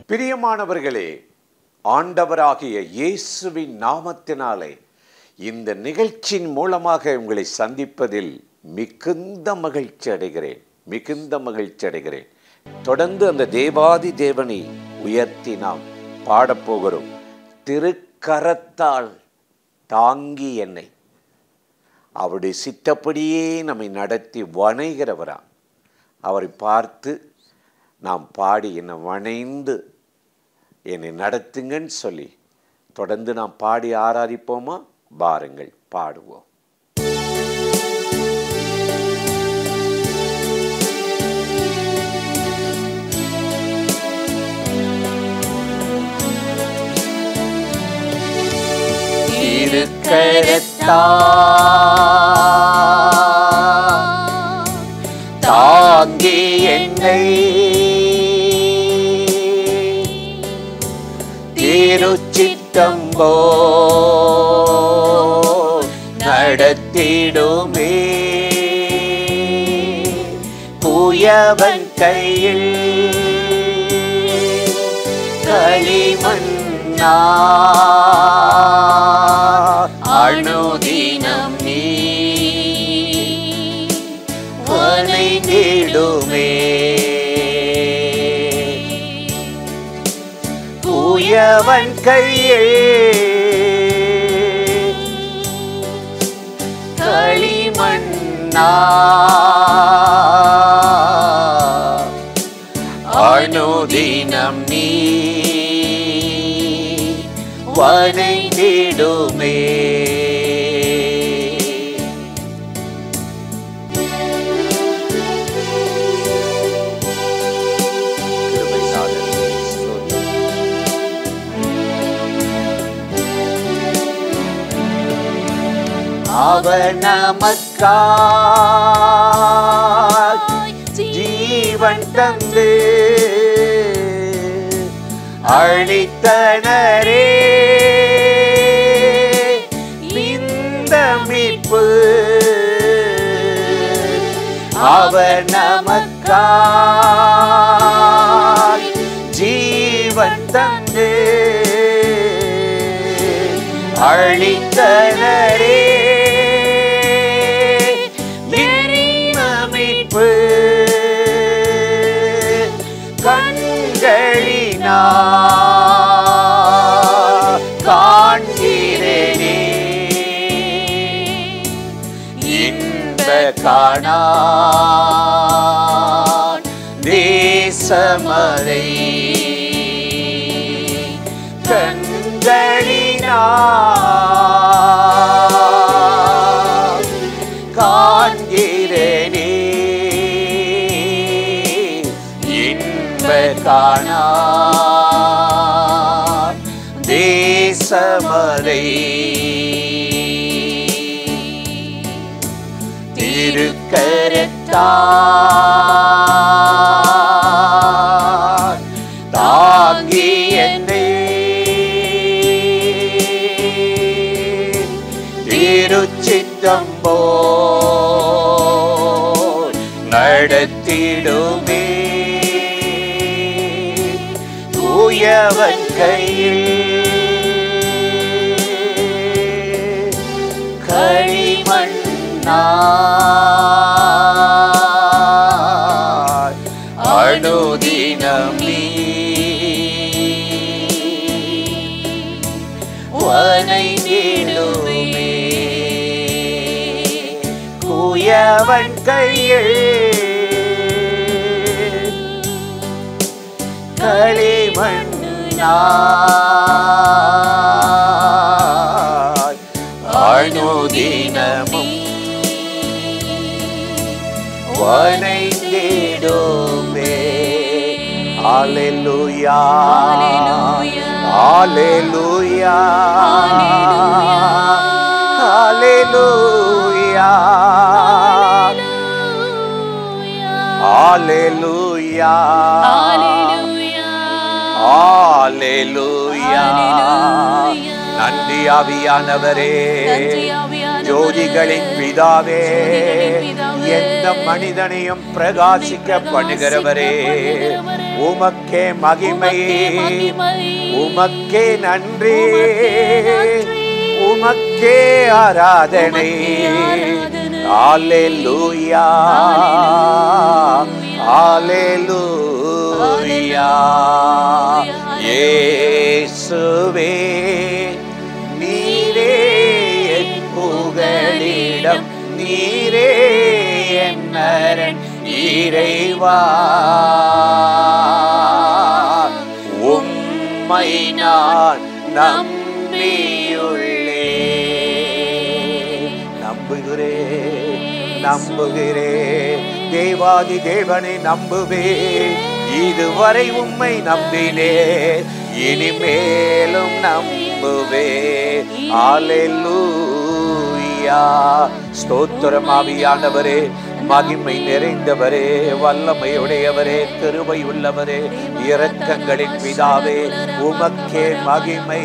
பிரியமானவர்களே ஆண்டவராகிய இயேசுவின் நாமத்தினாலே இந்த நிகழ்ச்சியின் மூலமாக உங்களை சந்திப்பதில் மிகுந்த மகிழ்ச்சி அடைகிறேன் மிகுந்த மகிழ்ச்சி அடைகிறேன் தொடர்ந்து அந்த தேவாதி தேவனை உயர்த்தி நாம் பாடப்போகிறோம் திருக்கரத்தால் தாங்கி என்னை அவருடைய சித்தப்படியே நம்மை நடத்தி வணைகிறவரா அவரை பார்த்து நாம் பாடி என்னை வணைந்து என்னை நடத்துங்கன்னு சொல்லி தொடர்ந்து நாம் பாடி ஆராதிப்போமா பாருங்கள் பாடுவோம் திருக்கரத்தா தாங்கி என்னை திருச்சித்தம்போ நடத்திடுமே புயவன் கையில் களிமண்ணா அணுதினம் நீ வணைந்திடுமே புயவன் கையில் களிமண்ணா அணுதினம் நீ வணைந்திடுமே கிருபைநாதனே, ஸ்தோத்திரம். அவர் நமக்காய் ஜீவன் தந்து அழித்தனரே இந்த மீட்பு அவர் நமக்காய் ஜீவன் தந்து அழித்தனரே என்ன மீட்பு கண்களினா காண்கிறேனே இன்ப காணா தேசமதை கண்களினா காண்கிறேனே இன்ப காணா தேசமதை திருக்கரத்தா தாங்கி என்னை திருச்சித்தம்போ நடத்திடுமே தூயவன் கையில் களிமண்ணா அனுதினம் நீ வணைந்திடுமே குயவன் கையில் களிமண்ணா அனுதினமும் வணைந்திடுமே Hallelujah. Hallelujah. Hallelujah. Hallelujah. Hallelujah. நன்றி ஆவியானவரே ஜோதிகளின் பிதாவே எந்த மனிதனையும் பிரகாசிக்க பண்ணுகிறவரே உமக்கே மகிமை உமக்கே நன்றி உமக்கே ஆராதனை ஆலேலூயா ஆலேலூயா இயேசுவே நீரே என் புகழிடம் நீரே என் நரன் இறைவா உம்மை நான் நம்பியுள்ளே நம்புகிறே நம்புகிறே தேவாதி தேவனை நம்புவே இதுவரை உம்மை நம்பினே இனிமேலும் நம்புவே ஆலெல்லூயா ஸ்தோத்திரம் ஆவியானவரே மகிமை நிறைந்தவரே வல்லமையுடையவரே கிருபை உள்ளவரே இரக்கங்களின் பிதாவே உமக்கே மகிமை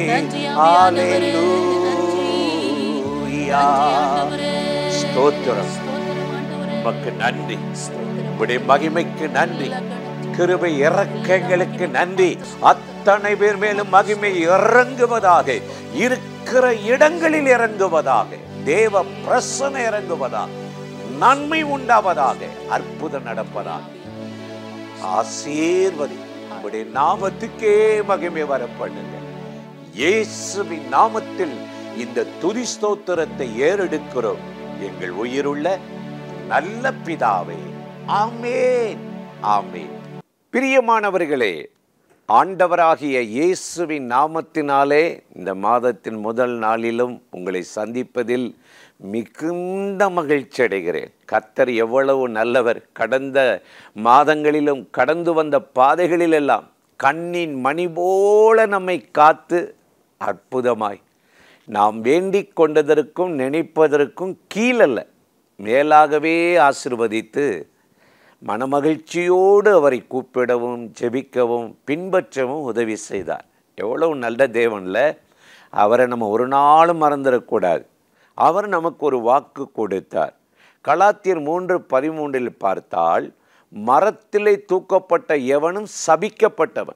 ஆலேலூயா ஸ்தோத்திரம் உமக்கு நன்றி உடைய மகிமைக்கு நன்றி கிருபை இறக்கங்களுக்கு நன்றி அத்தனை பேர் மேலும் மகிமை இறங்குவதாக இருக்கிற இடங்களில் இறங்குவதாக தேவ பிரசன இறங்குவதாக நன்மை உண்டாவதாக அற்புதம் நடப்பதாக ஆசீர்வதி உம்முடைய நாமத்துக்கே மகிமை வர பண்ணுங்க இயேசுவின் நாமத்தில் இந்த துதி ஸ்தோத்திரத்தை ஏறெடுக்கிறோம் எங்கள் உயிருள்ள நல்ல பிதாவே ஆமேன் ஆமேன் பிரியமானவர்களே ஆண்டவராகிய இயேசுவின் நாமத்தினாலே இந்த மாதத்தின் முதல் நாளிலும் உங்களை சந்திப்பதில் மிகுந்த மகிழ்ச்சி அடைகிறேன் கர்த்தர் எவ்வளவு நல்லவர் கடந்த மாதங்களிலும் கடந்து வந்த பாதைகளிலெல்லாம் கண்ணின் மணி போல நம்மை காத்து அற்புதமாய் நாம் வேண்டிக் கொண்டதற்கும் நினைப்பதற்கும் கீழல்ல மேலாகவே ஆசிர்வதித்து மனமகிழ்ச்சியோடு அவரை கூப்பிடவும் ஜெபிக்கவும் பின்பற்றவும் உதவி செய்தார் எவ்வளவு நல்ல தேவன்ல அவரை நம்ம ஒரு நாளும் மறந்துடக்கூடாது அவர் நமக்கு ஒரு வாக்கு கொடுத்தார் கலாத்தியர் மூன்று பதிமூன்றில் பார்த்தால் மரத்திலே தூக்கப்பட்ட எவனும் சபிக்கப்பட்டவன்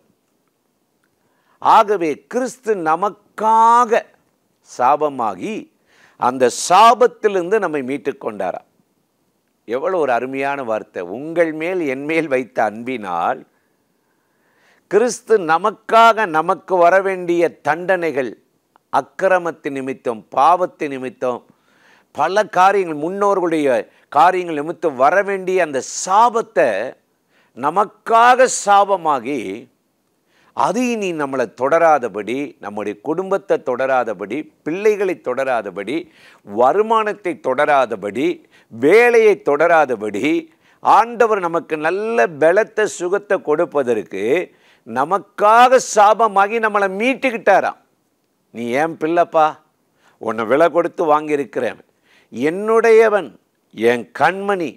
ஆகவே கிறிஸ்து நமக்காக சாபமாகி அந்த சாபத்திலிருந்து நம்மை மீட்டுக் கொண்டாரா எவ்வளோ ஒரு அருமையான வார்த்தை உங்கள் மேல் என் மேல் வைத்த அன்பினால் கிறிஸ்து நமக்காக நமக்கு வர வேண்டிய தண்டனைகள் அக்கிரமத்து நிமித்தம் பாவத்து நிமித்தம் பல காரியங்கள் முன்னோர்களுடைய காரியங்கள் நிமித்தம் வர வேண்டிய அந்த சாபத்தை நமக்காக சாபமாகி அது இனி நம்மளை தொடராதபடி நம்முடைய குடும்பத்தை தொடராதபடி பிள்ளைகளை தொடராதபடி வருமானத்தை தொடராதபடி வேலையை தொடராதபடி ஆண்டவர் நமக்கு நல்ல பலத்த சுகத்தை கொடுப்பதற்கு நமக்காக சாபமாகி நம்மளை மீட்டுக்கிட்டாராம் நீ ஏன் பிள்ளைப்பா உன்னை விலை கொடுத்து வாங்கியிருக்கிறேன் என்னுடையவன் என் கண்மணி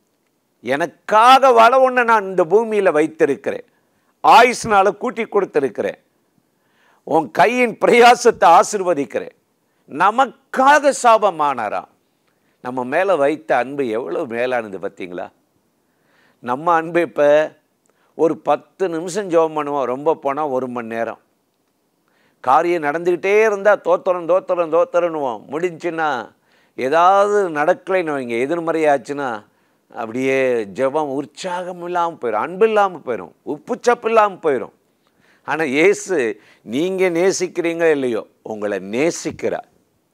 எனக்காக வள ஒன்று நான் இந்த பூமியில் வைத்திருக்கிறேன் ஆயுஸ்னால கூட்டி கொடுத்திருக்கிறேன் உன் கையின் பிரயாசத்தை ஆசிர்வதிக்கிறேன் நமக்காக சாபமானாராம் நம்ம மேலே வைத்த அன்பு எவ்வளோ மேலானது பார்த்தீங்களா நம்ம அன்பு இப்போ ஒரு பத்து நிமிஷம் ஜெபம் பண்ணுவோம் ரொம்ப போனால் ஒரு மணி நேரம் காரியம் நடந்துக்கிட்டே இருந்தால் தோத்திரம் தோத்திரம் தோத்திரன்னுவோம் முடிஞ்சுன்னா ஏதாவது நடக்கலைன்னு வைங்க எதிர்மறையாச்சுன்னா அப்படியே ஜெபம் உற்சாகம் இல்லாமல் போயிடும் அன்பு இல்லாமல் போயிடும் உப்புச்சப்பு இல்லாமல் போயிடும் ஆனால் இயேசு நீங்கள் நேசிக்கிறீங்க இல்லையோ உங்களை நேசிக்கிறார்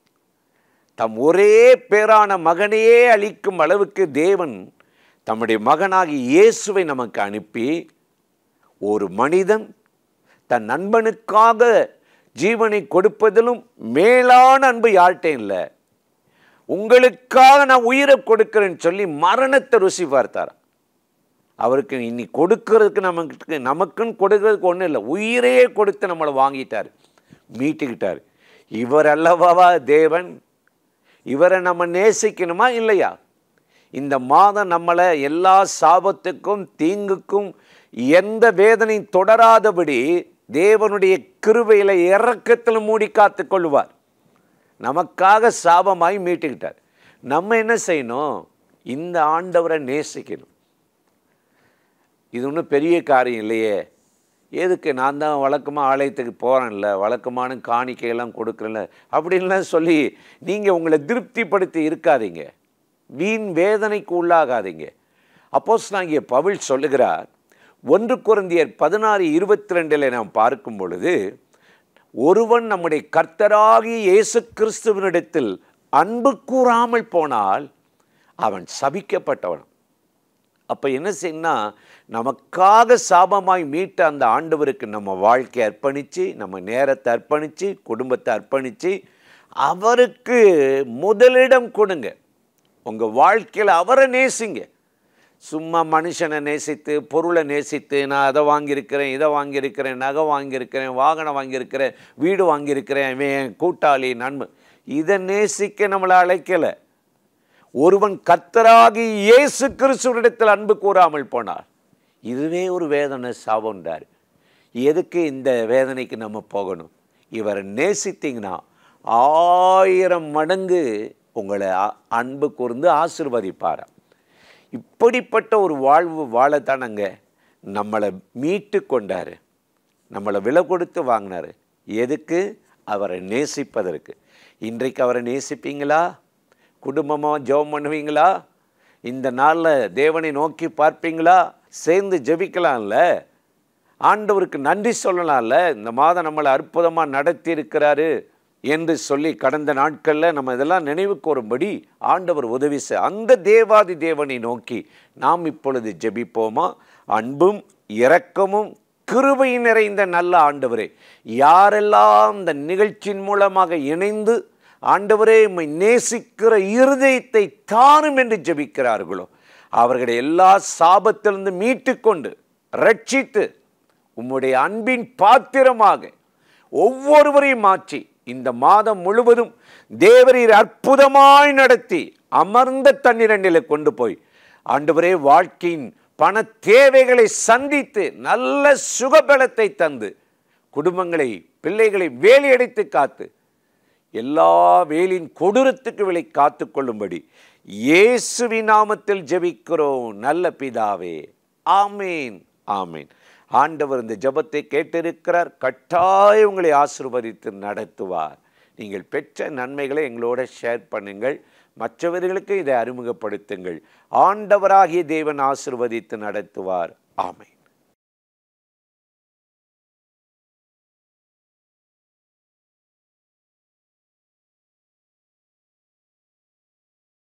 தம் ஒரே பேரான மகனையே அளிக்கும் அளவுக்கு தேவன் தம்முடைய மகனாகி இயேசுவை நமக்கு அனுப்பி ஒரு மனிதன் தன் நண்பனுக்காக ஜீவனை கொடுப்பதிலும் மேலான அன்பு யார்கிட்டையும் இல்லை உங்களுக்காக நான் உயிரை கொடுக்கிறேன்னு சொல்லி மரணத்தை ருசி பார்த்தார் அவருக்கு இனி கொடுக்கறதுக்கு நமக்கு நமக்குன்னு கொடுக்கறதுக்கு ஒன்றும் இல்லை உயிரையே கொடுத்து நம்மளை வாங்கிட்டார் மீட்டுக்கிட்டார் இவர் அல்லவாவா தேவன் இவரை நம்ம நேசிக்கணுமா இல்லையா இந்த மாதம் நம்மளை எல்லா சாபத்துக்கும் தீங்குக்கும் எந்த வேதனையும் தொடராதபடி தேவனுடைய கிருபையில் இறக்கத்தில் மூடி காத்து கொள்வார் நமக்காக சாபமாய் மீட்டுக்கிட்டார் நம்ம என்ன செய்யணும் இந்த ஆண்டவரை நேசிக்கணும் இது ஒன்றும் பெரிய காரியம் இல்லையே எதுக்கு நான் தான் வழக்கமாக ஆலயத்துக்கு போகிறேன்ல வழக்கமான காணிக்கையெல்லாம் கொடுக்குறேன்ல அப்படின்லாம் சொல்லி நீங்கள் உங்களை திருப்திப்படுத்தி இருக்காதீங்க வீண் வேதனைக்கு உள்ளாகாதீங்க அப்போஸ் நாங்கள் பவுல் சொல்லுகிறார் ஒன்று குருந்தியர் பதினாறு இருபத்தி ரெண்டில் நாம் பார்க்கும் பொழுது ஒருவன் நம்முடைய கர்த்தராகிய இயேசு கிறிஸ்துவனிடத்தில் அன்பு கூறாமல் போனால் அவன் சபிக்கப்பட்டவன் அப்போ என்ன செய்யணும்னா நமக்காக சாபமாய் மீட்ட அந்த ஆண்டவருக்கு நம்ம வாழ்க்கையை அர்ப்பணித்து நம்ம நேரத்தை அர்ப்பணித்து குடும்பத்தை அர்ப்பணித்து அவருக்கு முதலிடம் கொடுங்க உங்கள் வாழ்க்கையில் அவரை நேசிங்க சும்மா மனுஷனை நேசித்து பொருளை நேசித்து நான் அதை வாங்கியிருக்கிறேன் இதை வாங்கியிருக்கிறேன் நகை வாங்கியிருக்கிறேன் வாகனம் வாங்கியிருக்கிறேன் வீடு வாங்கியிருக்கிறேன் இவன் என் கூட்டாளி நண்பன் இதை நேசிக்க நம்மளை அழைக்கலை ஒருவன் கர்த்தராகி இயேசு கிறிஸ்துவனிடத்தில் அன்பு கூறாமல் போனார் இதுவே ஒரு வேதனை சாபம்ன்றார் எதுக்கு இந்த வேதனைக்கு நம்ம போகணும் இவரை நேசித்தீங்கன்னா ஆயிரம் மடங்கு உங்களை அ- அன்பு கூர்ந்து ஆசிர்வதிப்பாராம் இப்படிப்பட்ட ஒரு வாழ்வு வாழத்தானங்க நம்மளை மீட்டு கொண்டாரு நம்மளை விலை கொடுத்து வாங்கினாரு எதுக்கு அவரை நேசிப்பதற்கு இன்றைக்கு அவரை நேசிப்பீங்களா குடும்பமாக ஜெபம் பண்ணுவீங்களா இந்த நாளில் தேவனை நோக்கி பார்ப்பீங்களா சேர்ந்து ஜெபிக்கலாம்ல ஆண்டவருக்கு நன்றி சொல்லலாம்ல இந்த மாதம் நம்மளை அற்புதமாக நடத்தி இருக்கிறாரு என்று சொல்லி கடந்த நாட்களில் நம்ம இதெல்லாம் நினைவு கூறும்படி ஆண்டவர் உதவி செய் அந்த தேவாதி தேவனை நோக்கி நாம் இப்பொழுது ஜெபிப்போமா அன்பும் இரக்கமும் கிருபை நிறைந்த நல்ல ஆண்டவரே யாரெல்லாம் இந்த நிகழ்ச்சியின் மூலமாக இணைந்து ஆண்டவரே உம்மை நேசிக்கிற இருதயத்தை தாரும் என்று ஜெபிக்கிறார்களோ அவர்களை எல்லா சாபத்திலிருந்து மீட்டுக்கொண்டு ரட்சித்து உம்முடைய அன்பின் பாத்திரமாக ஒவ்வொருவரையும் மாற்றி இந்த மாதம் முழுவதும் தேவரீர் அற்புதமாய் நடத்தி அமர்ந்த தண்ணீரண்டில கொண்டு போய் ஆண்டவரே வாழ்க்கையின் பண தேவைகளை சந்தித்து நல்ல சுகபலத்தை தந்து குடும்பங்களை பிள்ளைகளை வேலையடைத்து காத்து எல்லா வேலின் கொடூரத்துக்கு விலை காத்து கொள்ளும்படி இயேசுவின் நாமத்தில் ஜெபிக்கிறோம் நல்ல பிதாவே ஆமேன் ஆமேன் ஆண்டவர் இந்த ஜெபத்தை கேட்டிருக்கிறார் கட்டாயம் உங்களை ஆசீர்வதித்து நடத்துவார் நீங்கள் பெற்ற நன்மைகளை எங்களோட ஷேர் பண்ணுங்கள் மற்றவர்களுக்கு இதை அறிமுகப்படுத்துங்கள் ஆண்டவராகிய தேவன் ஆசீர்வதித்து நடத்துவார் ஆமென்